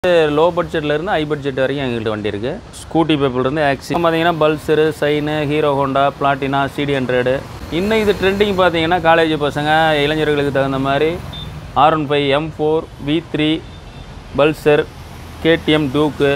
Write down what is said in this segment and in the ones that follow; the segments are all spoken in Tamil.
லோ பட்ஜெட்லேருந்து ஹை பட்ஜெட் வரைக்கும் எங்கள்கிட்ட வண்டி இருக்குது ஸ்கூட்டி பேப்பிள்லேருந்து ஆக்சி பார்த்தீங்கன்னா Pulsar Shine Hero Honda Platina CD hundred இன்னும் இது ட்ரெண்டிங் பார்த்தீங்கன்னா காலேஜ் பசங்க இளைஞர்களுக்கு தகுந்த மாதிரி R one five M four V three Pulsar KTM Duke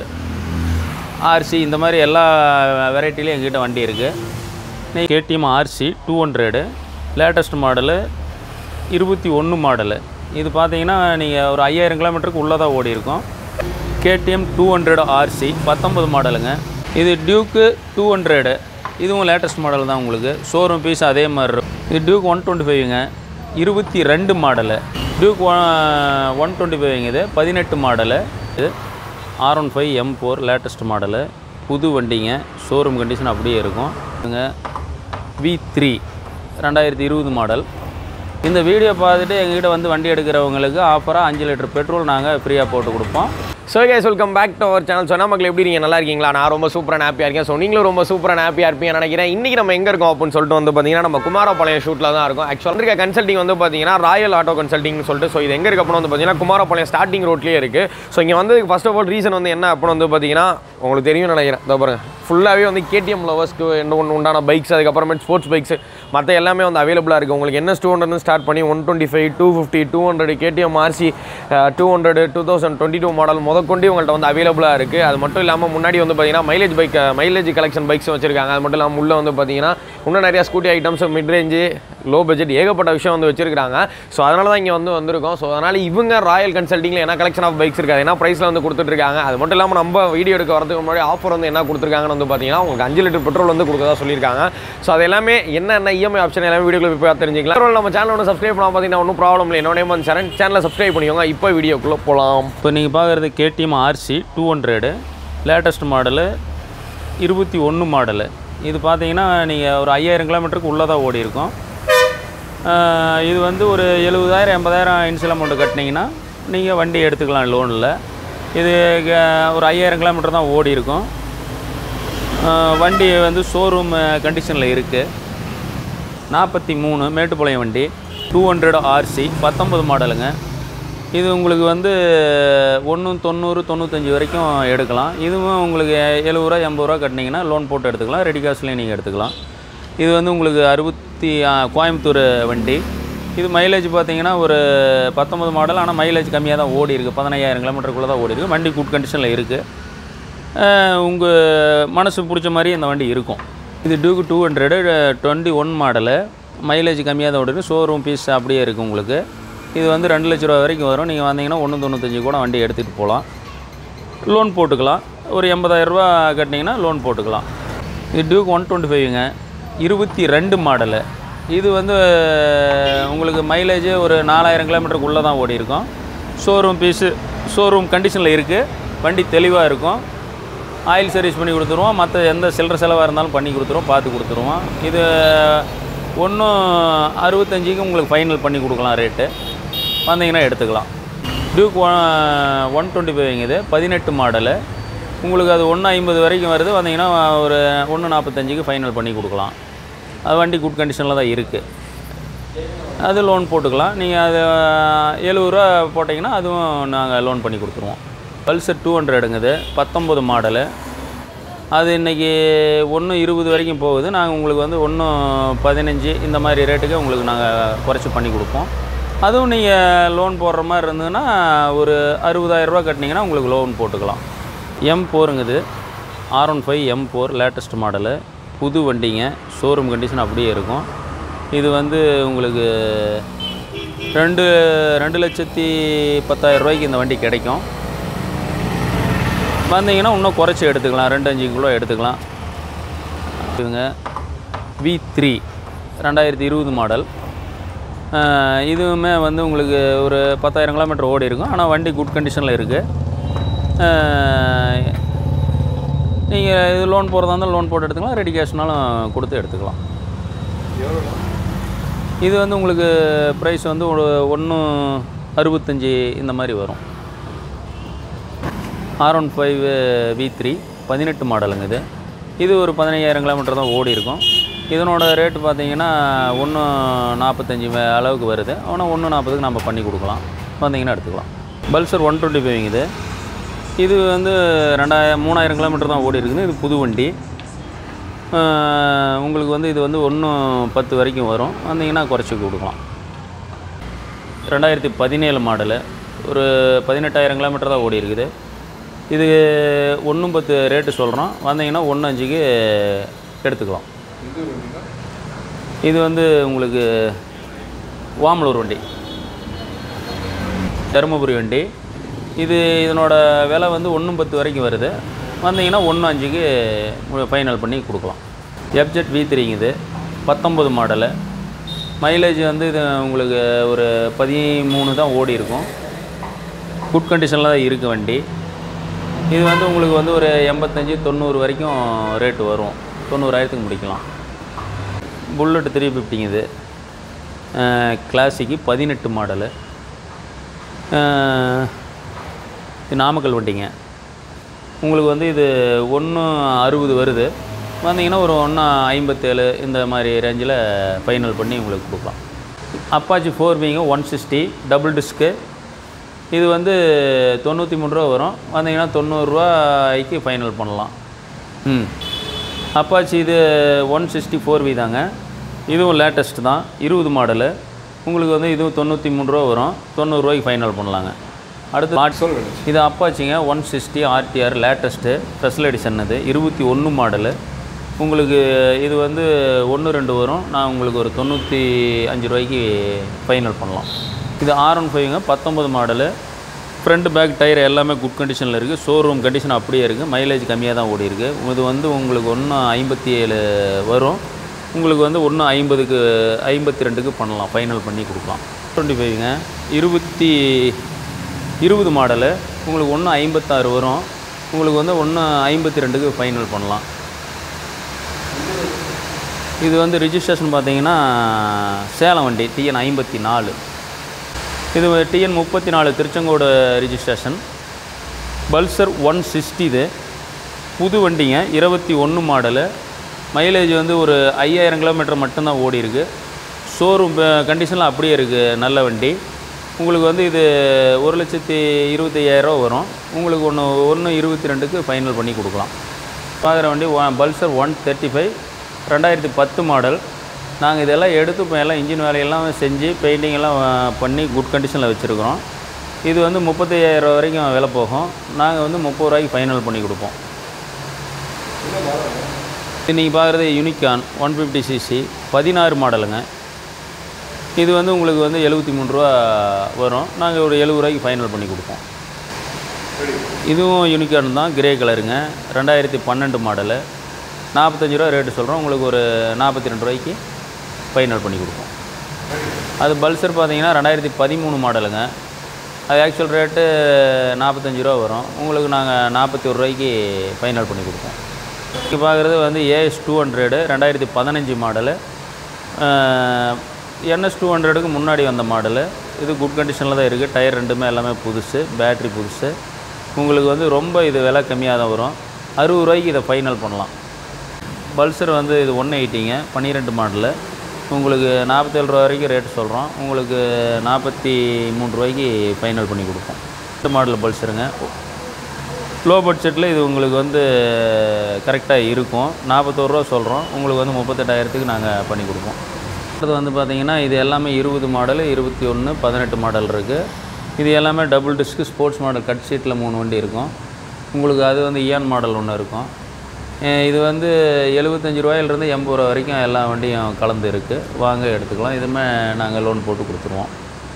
RC இந்த மாதிரி எல்லா வெரைட்டிலையும் எங்ககிட்ட வண்டி இருக்குது KTM RC two hundred latest model இருபத்தி ஒன்று மாடலு இது பார்த்தீங்கன்னா நீங்கள் ஒரு ஐயாயிரம் கிலோமீட்டருக்கு உள்ளே தான் ஓடி இருக்கும் கேடிஎம் டூ ஹண்ட்ரட் ஆர்சி பத்தொம்பது மாடலுங்க இது டியூக்கு டூ ஹண்ட்ரடு இதுவும் லேட்டஸ்ட் மாடல் தான் உங்களுக்கு ஷோரூம் பீஸ் அதே மாதிரி இருக்கும் இது டியூக் ஒன் டுவெண்ட்டி ஃபைவ்ங்க இருபத்தி ரெண்டு மாடலு டியூக் ஒன் டுவெண்ட்டி ஃபைவ்ங்க இது பதினெட்டு மாடலு இது R one five M four latest model புது வண்டிங்க ஷோரூம் கண்டிஷன் அப்படியே இருக்கும் இதுங்க வி த்ரீ ரெண்டாயிரத்தி இருபது மாடல் இந்த வீடியோ பார்த்துட்டு எங்ககிட்ட வந்து வண்டி எடுக்கிறவங்களுக்கு ஆஃபராக அஞ்சு லிட்டர் பெட்ரோல் நாங்கள் ஃப்ரீயாக போட்டு கொடுப்போம் so guys welcome back to our channel சொன்ன மக்கள் எப்படி இருக்கீங்க நல்லா இருக்கீங்களா நான் ரொம்ப சூப்பராக ஹாப்பியாக இருக்கேன் ஸோ நீங்களும் ரொம்ப சூப்பராக ஹாப்பியாக இருப்பீங்கன்னு நினைக்கிறேன் இன்றைக்கி நம்ம எங்கே இருக்கோம் அப்படின்னு சொல்லிட்டு வந்து பார்த்தீங்கன்னா நம்ம குமாரபாளையம் ஷூட்டில் தான் இருக்கும் ஆக்சுவலாக இருக்க கன்சல்டிங் வந்து பார்த்தீங்கன்னா ராயல் ஆட்டோ கன்சல்டிங்னு சொல்லிட்டு ஸோ இது எங்கே இருக்கு அப்படின்னு வந்து பார்த்தீங்கன்னா குமாரபாளையம் ஸ்டார்டிங் ரோட்லேயே இருக்குது ஸோ இங்கே வந்து ஃபர்ஸ்ட் ஆஃப் ஆல் ரீசன் வந்து என்ன அப்படின்னு வந்து பார்த்தீங்கன்னா உங்களுக்கு தெரியும் நினைக்கிறேன் இதோ பாருங்க ஃபுல்லாகவே வந்து கேடிஎம் லவர்ஸ்க்கு என்ன ஒன்று உண்டான பைக்ஸ் அதுக்கப்புறமேட்டு ஸ்போர்ட்ஸ் பைக்ஸ் மற்ற எல்லாமே வந்து அவைலபிளாக இருக்குது உங்களுக்கு என்ன டூ ஹண்ட்ரட் ஸ்டார்ட் பண்ணி one twenty five two fifty two hundred KTM RC two hundred two thousand twenty two model முதற்கொண்டு உங்கள்கிட்ட வந்து அவைலபிளாக இருக்குது அது மட்டும் இல்லாமல் முன்னாடி வந்து பார்த்தீங்கன்னா mileage bike mileage collection bikes வச்சிருக்காங்க அது மட்டும் இல்லாமல் உள்ளே வந்து பார்த்தீங்கன்னா இன்னும் நிறையா Scooty items mid range low budget ஏகப்பட்ட விஷயம் வந்து வச்சிருக்காங்க ஸோ அதனால தான் இங்கே வந்து வந்திருக்கோம் ஸோ அதனால் இவங்க ராயல் கன்சல்ட்டிங்கில் என்ன கலெக்ஷன் ஆஃப் பைக்ஸ் இருக்காது என்ன ப்ரைஸில் வந்து கொடுத்துட்ருக்காங்க அது மட்டும் இல்லாமல் நம்ம வீடியோ எடுக்க வரதுக்கு முன்னாடி ஆஃபர் வந்து என்ன கொடுத்துருக்காங்கன்னு வந்து பார்த்தீங்கன்னா உங்களுக்கு அஞ்சு லிட்டர் பெட்ரோல் வந்து கொடுக்கறதா சொல்லியிருக்காங்க ஸோ அது எல்லாமே என்ன இஎம்ஐ ஆப்ஷன் எல்லாமே வீடியோவில் போய் பார்த்து தெரிஞ்சுக்கலாம் பெட்ரோல் நம்ம சேனல் ஒன்று சப்ஸ்கிரைப் பண்ணால் பார்த்தீங்கன்னா ஒன்றும் ப்ராப்ளம் இல்லை என்னோட வந்து சரண் சேனலை சப்ஸ்கிரைப் பண்ணிக்கோங்க இப்போ வீடியோக்குள்ளே போகலாம் இப்போ நீங்கள் பார்க்குறது KTM RC two hundred latest model இருபத்தி ஒன்று மாடலு இது பார்த்தீங்கன்னா நீங்கள் ஒரு ஐயாயிரம் கிலோமீட்டருக்கு உள்ளே தான் ஓடி இருக்கும் ஆஹ் இது வந்து ஒரு எழுபதாயிரம் எண்பதாயிரம் இன்சியல் அமௌண்ட்டு கட்டினீங்கன்னா நீங்கள் வண்டி எடுத்துக்கலாம் லோனில் இது க- ஒரு ஐயாயிரம் கிலோமீட்டர் தான் ஓடி இருக்கும் ஆஹ் வண்டி வந்து ஷோரூம் கண்டிஷனில் இருக்குது நாற்பத்தி மூணு மேட்டுப்பாளையம் வண்டி டூ ஹண்ட்ரட் ஆர்சி பத்தொம்பது மாடலுங்க இது உங்களுக்கு வந்து ஒன்று தொண்ணூறு தொண்ணூத்தஞ்சு வரைக்கும் எடுக்கலாம் இதுவும் உங்களுக்கு எழுபது ரூபா எண்பது ரூபா கட்டினீங்கன்னா லோன் போட்டு எடுத்துக்கலாம் ரெடி காசுலேயும் நீங்கள் எடுத்துக்கலாம் இது வந்து உங்களுக்கு அறுபத்தி ஆ, கோயம்புத்தூர் வண்டி இது மைலேஜ் பார்த்தீங்கன்னா ஒரு பத்தொம்பது மாடல் ஆனால் மைலேஜ் கம்மியாக தான் ஓடி இருக்குது பதினையாயிரம் கிலோமீட்டருக்குள்ளே தான் ஓடி இருக்குது வண்டி குட் கண்டிஷனில் இருக்குது உங்கள் மனசு பிடிச்ச மாதிரி இந்த வண்டி இருக்கும் இது Duke two hundred twenty one model mileage கம்மியாக தான் ஓடுது ஷோரூம் பீஸ் அப்படியே இருக்குது உங்களுக்கு இது வந்து ரெண்டு லட்ச ரூபா வரைக்கும் வரும் நீங்கள் வந்தீங்கன்னா ஒன்று தொண்ணூத்தஞ்சு கூட வண்டி எடுத்துகிட்டு போகலாம் லோன் போட்டுக்கலாம் ஒரு எண்பதாயிரம் ரூபா கட்டினீங்கன்னா லோன் போட்டுக்கலாம் இது டியூக் ஒன் டுவெண்ட்டி ஃபைவ்ங்க இருபத்தி ரெண்டு மாடலு இது வந்து உங்களுக்கு மைலேஜ் ஒரு நாலாயிரம் கிலோமீட்டருக்கு உள்ளே தான் ஓடி இருக்கும் ஷோரூம் பீஸு ஷோரூம் கண்டிஷனில் இருக்குது வண்டி தெளிவாக இருக்கும் ஆயில் சர்வீஸ் பண்ணி கொடுத்துருவோம் மற்ற எந்த சில்லற செலவாக இருந்தாலும் பண்ணி கொடுத்துருவோம் பார்த்து கொடுத்துருவோம் இது ஒன்றும் அறுபத்தஞ்சுக்கு உங்களுக்கு ஃபைனல் பண்ணி கொடுக்கலாம் ரேட்டு வந்தீங்கன்னா எடுத்துக்கலாம் டியூக் ஒன் டுவெண்ட்டி ஃபைவ்ங்க இது பதினெட்டு மாடலு உங்களுக்கு அது ஒன்று ஐம்பது வரைக்கும் வருது வந்தீங்கன்னா ஒரு ஒன்று நாற்பத்தஞ்சுக்கு ஃபைனல் பண்ணி கொடுக்கலாம் அது வண்டி குட் கண்டிஷனில் தான் இருக்குது அது லோன் போட்டுக்கலாம் நீங்கள் அது எழுபது ரூபா போட்டிங்கன்னா அதுவும் நாங்கள் லோன் பண்ணி கொடுத்துருவோம் பல்சர் டூ ஹண்ட்ரடுங்குது பத்தொம்பது மாடலு அது இன்றைக்கி ஒன்று இருபது வரைக்கும் போகுது நாங்கள் உங்களுக்கு வந்து ஒன்று பதினஞ்சு இந்த மாதிரி ரேட்டுக்கு உங்களுக்கு நாங்கள் குறைச்சி பண்ணி கொடுப்போம் அதுவும் நீங்கள் லோன் போடுற மாதிரி இருந்ததுன்னா ஒரு அறுபதாயிரரூபா கட்டினீங்கன்னா உங்களுக்கு லோன் போட்டுக்கலாம் எம் போருங்குது R one five M four latest model புது வண்டிங்க ஷோரூம் கண்டிஷன் அப்படியே இருக்கும் இது வந்து உங்களுக்கு ரெண்டு ரெண்டு லட்சத்தி பத்தாயிரம் ரூபாய்க்கு இந்த வண்டி கிடைக்கும் வந்தீங்கன்னா இன்னும் குறைச்சி எடுத்துக்கலாம் ரெண்டு அஞ்சு கிலோ எடுத்துக்கலாம் இதுங்க வி த்ரீ ரெண்டாயிரத்தி இருபது மாடல் ஆஹ் இதுவுமே வந்து உங்களுக்கு ஒரு பத்தாயிரம் கிலோமீட்டர் ஓடி இருக்கும் ஆனால் வண்டி குட் கண்டிஷனில் இருக்குது நீங்கள் இது லோன் போகிறதா இருந்தால் லோன் போட்டு எடுத்துக்கலாம் ரெடி கேஷ்னாலும் கொடுத்து எடுத்துக்கலாம் இது வந்து உங்களுக்கு ப்ரைஸ் வந்து ஒரு ஒன்று அறுபத்தஞ்சி இந்த மாதிரி வரும் R one five V three பதினெட்டு மாடலுங்க இது இது ஒரு பதினையாயிரம் கிலோமீட்டர் தான் ஓடி இருக்கும் இதனோட ரேட்டு பார்த்தீங்கன்னா ஒன்று நாற்பத்தஞ்சி அளவுக்கு வருது ஆனால் ஒன்று நாற்பதுக்கு நம்ம பண்ணி கொடுக்கலாம் வந்தீங்கன்னா எடுத்துக்கலாம் பல்சர் ஒன் டுவெண்ட்டி ஃபைவ் இது இது வந்து ரெண்டாயிரம் மூணாயிரம் கிலோமீட்டர் தான் ஓடி இருக்குது இது புது வண்டி அஹ், உங்களுக்கு வந்து இது வந்து ஒன்று பத்து வரைக்கும் வரும் வந்தீங்கன்னா குறைச்சி கொடுக்கலாம் ரெண்டாயிரத்தி பதினேழு மாடலு ஒரு பதினெட்டாயிரம் கிலோமீட்டர் தான் ஓடி இருக்குது இது ஒன்றும் பத்து ரேட்டு சொல்கிறோம் வந்தீங்கன்னா ஒன்று அஞ்சுக்கு எடுத்துக்கலாம் இது வந்து உங்களுக்கு வாமலூர் வண்டி தருமபுரி வண்டி இது இதனோட விலை வந்து ஒன்றும் பத்து வரைக்கும் வருது வந்தீங்கன்னா ஒன்று அஞ்சுக்கு ஃபைனல் பண்ணி கொடுக்கலாம் எப்ஜெட் வி த்ரீங்க இது பத்தொம்பது மாடலு மைலேஜ் வந்து இது உங்களுக்கு ஒரு பதிமூணு தான் ஓடி இருக்கும் குட் கண்டிஷனில் தான் இருக்குது வண்டி இது வந்து உங்களுக்கு வந்து ஒரு எண்பத்தஞ்சு தொண்ணூறு வரைக்கும் ரேட்டு வரும் தொண்ணூறாயிரத்துக்கு முடிக்கலாம் புல்லட் த்ரீ ஃபிஃப்டிங்க இது கிளாசிக்கு பதினெட்டு மாடலு இது நாமக்கல் வண்டிங்க உங்களுக்கு வந்து இது ஒன்று அறுபது வருது வந்தீங்கன்னா ஒரு ஒன்று ஐம்பத்தேழு இந்த மாதிரி ரேஞ்சில் ஃபைனல் பண்ணி உங்களுக்கு கொடுக்கலாம் அப்பாச்சி ஃபோர் வீங்க ஒன் சிக்ஸ்டி டபுள் டிஸ்க்கு இது வந்து தொண்ணூற்றி மூணு ரூபா வரும் வந்தீங்கன்னா தொண்ணூறுரூவாய்க்கு ஃபைனல் பண்ணலாம் ம் அப்பாச்சி இது ஒன் சிக்ஸ்டி ஃபோர் வி தாங்க இதுவும் லேட்டஸ்ட் தான் இருபது மாடலு உங்களுக்கு வந்து இதுவும் தொண்ணூற்றி மூணு ரூபா வரும் தொண்ணூறுரூவாய்க்கு ஃபைனல் பண்ணலாங்க அடுத்து மாட் இது அப்பாச்சிங்க one sixty RTR latest special edition இது இருபத்தி ஒன்று மாடலு உங்களுக்கு இது வந்து ஒன்று ரெண்டு வரும் நான் உங்களுக்கு ஒரு தொண்ணூற்றி அஞ்சு ரூபாய்க்கு ஃபைனல் பண்ணலாம் இது ஆர் ஒன் ஃபைவ்ங்க பத்தொம்பது மாடலு ஃப்ரண்ட் பேக் டயர் எல்லாமே குட் கண்டிஷனில் இருக்குது ஷோரூம் கண்டிஷன் அப்படியே இருக்குது மைலேஜ் கம்மியாக தான் ஓடி இருக்கு இது வந்து உங்களுக்கு ஒன்று ஐம்பத்தி ஏழு வரும் உங்களுக்கு வந்து ஒன்று ஐம்பதுக்கு ஐம்பத்தி ரெண்டுக்கு பண்ணலாம் ஃபைனல் பண்ணி கொடுக்கலாம் டுவெண்ட்டி ஃபைவ்ங்க இருபத்தி இருபது மாடலு உங்களுக்கு ஒன்று ஐம்பத்தாறு வரும் உங்களுக்கு வந்து ஒன்று ஐம்பத்தி ரெண்டுக்கு ஃபைனல் பண்ணலாம் இது வந்து ரிஜிஸ்ட்ரேஷன் பார்த்தீங்கன்னா சேலம் வண்டி டிஎன் ஐம்பத்தி நாலு இது டிஎன் முப்பத்தி நாலு Tiruchengode registration Pulsar one sixty இது புது வண்டிங்க இருபத்தி ஒன்று மாடலு மைலேஜ் வந்து ஒரு ஐயாயிரம் கிலோமீட்டர் மட்டும்தான் ஓடி இருக்கு ஷோரூம் கண்டிஷனில் அப்படியே இருக்குது நல்ல வண்டி உங்களுக்கு வந்து இது ஒரு லட்சத்தி இருபத்தையாயிரரூவா வரும் உங்களுக்கு ஒன்று ஒன்று இருபத்தி ரெண்டுக்கு ஃபைனல் பண்ணி கொடுக்கலாம் பார்க்குற வண்டி பல்சர் ஒன் தேர்ட்டி ஃபைவ் ரெண்டாயிரத்தி பத்து மாடல் நாங்கள் இதெல்லாம் எடுத்து இப்போ எல்லாம் இன்ஜின் வேலையெல்லாம் செஞ்சு பெயிண்டிங் எல்லாம் அஹ், பண்ணி குட் கண்டிஷனில் வச்சுருக்குறோம் இது வந்து முப்பத்தையாயிரம் ரூபா வரைக்கும் விலை போகும் நாங்கள் வந்து முப்பது ரூபாய்க்கு ஃபைனல் பண்ணி கொடுப்போம் இது நீங்கள் பார்க்குறது யூனிகான் ஒன் ஃபிஃப்டி சிசி பதினாறு மாடலுங்க இது வந்து உங்களுக்கு வந்து எழுபத்தி மூணு ரூபா வரும் நாங்கள் ஒரு எழுபது ரூபாய்க்கு ஃபைனல் பண்ணி கொடுப்போம் இதுவும் யூனிகான் தான் கிரே கலருங்க ரெண்டாயிரத்தி பன்னெண்டு மாடலு நாற்பத்தஞ்சு ரூபா ரேட்டு சொல்கிறோம் உங்களுக்கு ஒரு நாற்பத்தி ரெண்டு ரூபாய்க்கு ஃபைனல் பண்ணி கொடுப்போம் அது பல்சர் பார்த்தீங்கன்னா ரெண்டாயிரத்தி பதிமூணு மாடலுங்க அது ஆக்சுவல் ரேட்டு நாற்பத்தஞ்சு ரூபா வரும் உங்களுக்கு நாங்கள் நாற்பத்தி ஒரு ரூபாய்க்கு ஃபைனல் பண்ணி கொடுப்போம் இங்கே பார்க்குறது வந்து ஏஎஸ் டூ ஹண்ட்ரடு ரெண்டாயிரத்தி பதினஞ்சு மாடலு என்எஸ் டூ ஹண்ட்ரடுக்கு முன்னாடி வந்த மாடலு இது குட் கண்டிஷனில் தான் இருக்குது டயர் ரெண்டுமே எல்லாமே புதுசு பேட்ரி புதுசு உங்களுக்கு வந்து ரொம்ப இது விலை கம்மியாக தான் வரும் அறுபது ரூபாய்க்கு இதை ஃபைனல் பண்ணலாம் பல்சர் வந்து இது ஒன் எயிட்டிங்க பன்னிரெண்டு மாடலு உங்களுக்கு நாற்பத்தேழு ரூபா வரைக்கும் ரேட்டு சொல்கிறோம் உங்களுக்கு நாற்பத்தி மூணு ரூபாய்க்கு ஃபைனல் பண்ணி கொடுப்போம் இந்த மாடல் பல்சருங்க லோ பட்ஜெட்டில் இது உங்களுக்கு வந்து கரெக்டாக இருக்கும் நாற்பத்தோரு ரூபா சொல்கிறோம் உங்களுக்கு வந்து முப்பத்தெட்டாயிரத்துக்கு நாங்கள் பண்ணி கொடுப்போம் அடுத்து வந்து பார்த்தீங்கன்னா இது எல்லாமே இருபது மாடல் இருபத்தி ஒன்று பதினெட்டு மாடல் இருக்குது இது எல்லாமே double disc sports model cut சீட்டில் மூணு வண்டி இருக்கும் உங்களுக்கு அது வந்து இயான் மாடல் ஒன்று இருக்கும் அஹ் இது வந்து எழுபத்தஞ்சி ரூபாயிலிருந்து எண்பது ரூபா வரைக்கும் எல்லா வண்டியும் கலந்து இருக்குது வாங்க எடுத்துக்கலாம் இதுவுமே நாங்கள் லோன் போட்டு கொடுத்துருவோம்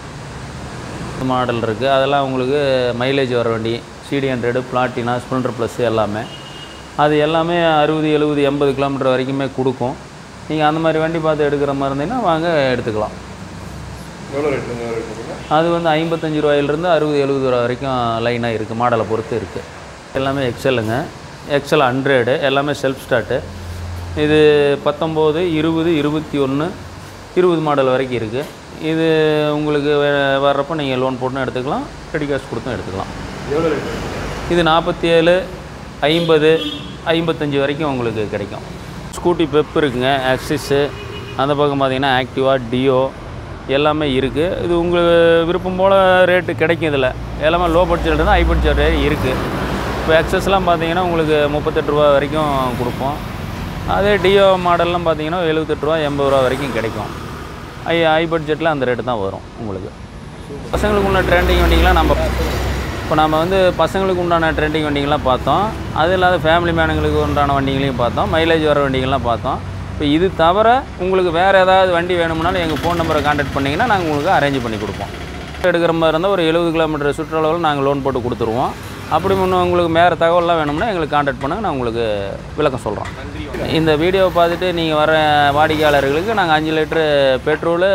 மாடல் இருக்குது அதெல்லாம் உங்களுக்கு மைலேஜ் வர வண்டி CD hundred Platina Splendor plus எல்லாமே அது எல்லாமே அறுபது எழுபது எண்பது கிலோமீட்டர் வரைக்குமே கொடுக்கும் நீங்கள் அந்த மாதிரி வண்டி பார்த்து எடுக்கிற மாதிரி இருந்தீங்கன்னா வாங்க எடுத்துக்கலாம் எவ்வளோ ரேட் எவ்வளோ ரேட் இருக்குங்க அது வந்து ஐம்பத்தஞ்சு ரூபாயிலிருந்து அறுபது எழுபது ரூபா வரைக்கும் லைனாக இருக்குது மாடலை பொறுத்து இருக்குது எல்லாமே எக்ஸலுங்க எக்ஸல் ஹண்ட்ரடு எல்லாமே செல்ஃப் ஸ்டார்ட்டு இது பத்தொம்போது இருபது இருபத்தி ஒன்று இருபது மாடல் வரைக்கும் இருக்குது இது உங்களுக்கு வே- வர்றப்போ நீங்கள் லோன் போட்டும் எடுத்துக்கலாம் கிரெடிட் காசு கொடுத்தும் எடுத்துக்கலாம் எவ்வளோ ரேட் இது நாற்பத்தி ஏழு ஐம்பது ஐம்பத்தஞ்சு வரைக்கும் உங்களுக்கு கிடைக்கும் ஸ்கூட்டி பெப் இருக்குங்க ஆக்சிஸு அந்த பக்கம் பார்த்தீங்கன்னா ஆக்டிவா டியோ எல்லாமே இருக்குது இது உங்களுக்கு விருப்பம் போல் ரேட்டு கிடைக்கும் இதில் எல்லாமே லோ பட்ஜெட் இருந்தால் ஹை பட்ஜெட் இருக்குது இப்போ எக்ஸஸ்லாம் பார்த்தீங்கன்னா உங்களுக்கு முப்பத்தெட்டு ரூபா வரைக்கும் கொடுப்போம் அதே டியோ மாடல்லாம் பார்த்தீங்கன்னா எழுபத்தெட்டு ரூபா எண்பது ரூபா வரைக்கும் கிடைக்கும் ஐ ஹை பட்ஜெட்டில் அந்த ரேட்டு தான் வரும் உங்களுக்கு பசங்களுக்கு உள்ள ட்ரெண்டிங் வண்டிங்களாம் நம்ம இப்போ நம்ம வந்து பசங்களுக்கு உண்டான ட்ரெண்டிங் வண்டிங்கெலாம் பார்த்தோம் அது இல்லாத ஃபேமிலி மேனுங்களுக்கு உண்டான வண்டிங்களையும் பார்த்தோம் மைலேஜ் வர வண்டிங்கெல்லாம் பார்த்தோம் இப்போ இது தவிர உங்களுக்கு வேறு ஏதாவது வண்டி வேணும்னாலும் எங்கள் ஃபோன் நம்பரை கான்டாக்ட் பண்ணிங்கன்னா நாங்கள் உங்களுக்கு அரேஞ்ச் பண்ணி கொடுப்போம் எடுக்கிற மாதிரி இருந்தால் ஒரு எழுபது கிலோமீட்டர் சுற்றளவில் நாங்கள் லோன் போட்டு கொடுத்துருவோம் அப்படி முன்ன உங்களுக்கு வேறு தகவல்லாம் வேணும்னா எங்களுக்கு கான்டாக்ட் பண்ணுங்கள் நான் உங்களுக்கு விளக்கம் சொல்கிறோம் இந்த வீடியோவை பார்த்துட்டு நீங்கள் வர வாடிக்கையாளர்களுக்கு நாங்கள் அஞ்சு லிட்ரு பெட்ரோலு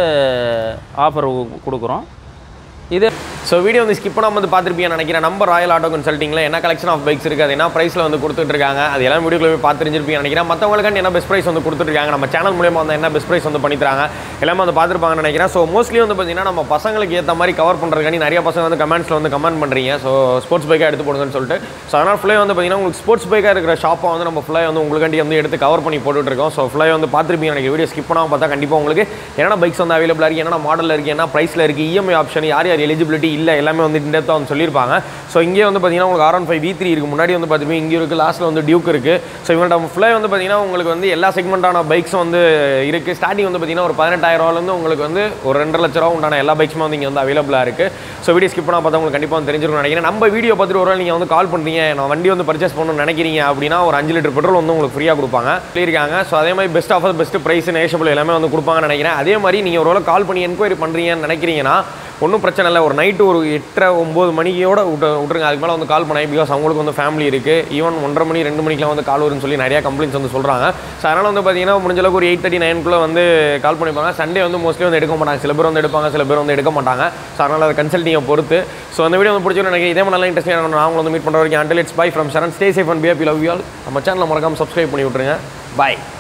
ஆஃபர் கொடுக்குறோம் இது ஸோ வீடியோ வந்து ஸ்கிப் பண்ணாமல் வந்து பார்த்துருப்பீங்கன்னு நினைக்கிறேன் நம்ம ராயல் ஆட்டோ கன்சல்ட்டிங்கில் என்ன கலெக்ஷன் ஆஃப் பைக்ஸ் இருக்குது அது என்ன ப்ரைஸில் வந்து கொடுத்துட்டு இருக்காங்க அது எல்லாம் வீடியோக்குள்ள போய் பார்த்துருந்துருப்பீங்க நினைக்கிறேன் மற்றவங்களுக்கு என்ன பெஸ்ட் ப்ரைஸ் வந்து கொடுத்துருக்காங்க நம்ம சேனல் மூலியமாக வந்து என்ன பெஸ்ட் ப்ரைஸ் வந்து பண்ணி தராங்க எல்லாமே வந்து பார்த்துருப்பாங்கன்னு நினைக்கிறேன் ஸோ மோஸ்ட்லி வந்து பார்த்தீங்கன்னா நம்ம பசங்களுக்கு ஏற்ற மாதிரி கவர் பண்ணுறதுக்காண்டி நிறைய பசங்க வந்து கமெண்ட்ஸில் வந்து கமெண்ட் பண்ணுறீங்க ஸோ ஸ்போர்ட்ஸ் பைக்காக எடுத்து போடுங்கன்னு சொல்லிட்டு ஸோ அதனால் ஃபுல்லாக வந்து பார்த்தீங்கன்னா உங்களுக்கு ஸ்போர்ட்ஸ் பைக்காக இருக்கிற ஷாப்பை வந்து நம்ம ஃபுல்லாக வந்து உங்களுக்காண்டி வந்து எடுத்து கவர் பண்ணி போட்டுட்டு இருக்கோம் ஸோ ஃபுல்லாக வந்து பார்த்துருப்பீங்க எனக்கு வீடியோ ஸ்கிப் பண்ணாமல் பார்த்தா கண்டிப்பாக உங்களுக்கு என்னென்ன பைக்ஸ் வந்து அவைலபிளாக இருக்குது என்னென்ன மாடலில் இருக்குது என்ன ப்ரைஸில் இருக்குது இஎம்ஐ ஆப்ஷன் யார் யார் எலிஜிபிலிட்டி இல்லை எல்லாமே வந்து இன்டெப்த்தாக வந்து சொல்லியிருப்பாங்க ஸோ இங்கே வந்து பார்த்தீங்கன்னா உங்களுக்கு R one five V three இருக்குது முன்னாடி வந்து பார்த்துப்பீங்க இங்கே இருக்குது லாஸ்ட்டில் வந்து டியூக் இருக்குது ஸோ இவங்கள்ட்ட ஃபுல்லாக வந்து பார்த்தீங்கன்னா உங்களுக்கு வந்து எல்லா செக்மெண்ட்டான பைக்ஸும் வந்து இருக்குது ஸ்டார்டிங் வந்து பார்த்தீங்கன்னா ஒரு பதினெட்டாயிரம் ரூபாலேருந்து உங்களுக்கு வந்து ஒரு ரெண்டரை லட்ச ரூபா உண்டான எல்லா பைக்ஸுமே வந்து இங்கே வந்து அவைலபிளாக இருக்குது ஸோ வீடியோ ஸ்கிப் பண்ணால் பார்த்தா உங்களுக்கு கண்டிப்பாக வந்து தெரிஞ்சிருக்கும் நினைக்கிறேன் நம்ம வீடியோ பார்த்துட்டு ஒரு நீங்கள் வந்து கால் பண்ணுறீங்க நான் வண்டி வந்து பர்ச்சேஸ் பண்ணணும்னு நினைக்கிறீங்க அப்படின்னா ஒரு அஞ்சு லிட்டர் பெட்ரோல் வந்து உங்களுக்கு ஃப்ரீயாக கொடுப்பாங்க சொல்லியிருக்காங்க ஸோ அதே மாதிரி பெஸ்ட் ஆஃபர் பெஸ்ட் ப்ரைஸ் நேஷபிள் எல்லாமே வந்து கொடுப்பாங்கன்னு நினைக்கிறேன் அதே மாதிரி நீங்கள் ஒரு வேளை கால் பண்ணி என்கொயரி பண்ணுறீங்கன்னு நினைக்கிறீங்கன்னா ஒன்றும் பிரச்சனை இல்லை ஒரு நைட்டு ஒரு எட்டரை ஒம்பது மணிக்கோட விட்டு விட்ருங்க அதுக்கு மேலே வந்து கால் பண்ணாங்க பிகாஸ் அவங்களுக்கு வந்து ஃபேமிலி இருக்குது ஈவன் ஒன்றரை மணி ரெண்டு மணிக்கெலாம் வந்து கால் வரும்னு சொல்லி நிறையா கம்ப்ளைண்ட்ஸ் வந்து சொல்கிறாங்க ஸோ அதனால் வந்து பார்த்தீங்கன்னா முடிஞ்ச அளவுக்கு ஒரு எயிட் தேர்ட்டி நைனுக்குள்ளே வந்து கால் பண்ணிப்பாங்க சண்டே வந்து மோஸ்ட்லி வந்து எடுக்க மாட்டாங்க சில பேர் வந்து எடுப்பாங்க சில பேர் வந்து எடுக்க மாட்டாங்க ஸோ அதனால் அதை கன்சல்ட்டிங்கை பொறுத்து ஸோ அந்த வீடியோ வந்து பிடிச்சிருக்கும் எனக்கு இதே மாதிரி நல்லா இன்ட்ரெஸ்டிங் நான் உங்களை வந்து மீட் பண்ணுற வரைக்கும் until it's bye from Charan stay safe and be happy love you all நம்ம சேனலை மறக்காமல் சப்ஸ்கிரைப் பண்ணி விட்ருங்க பாய்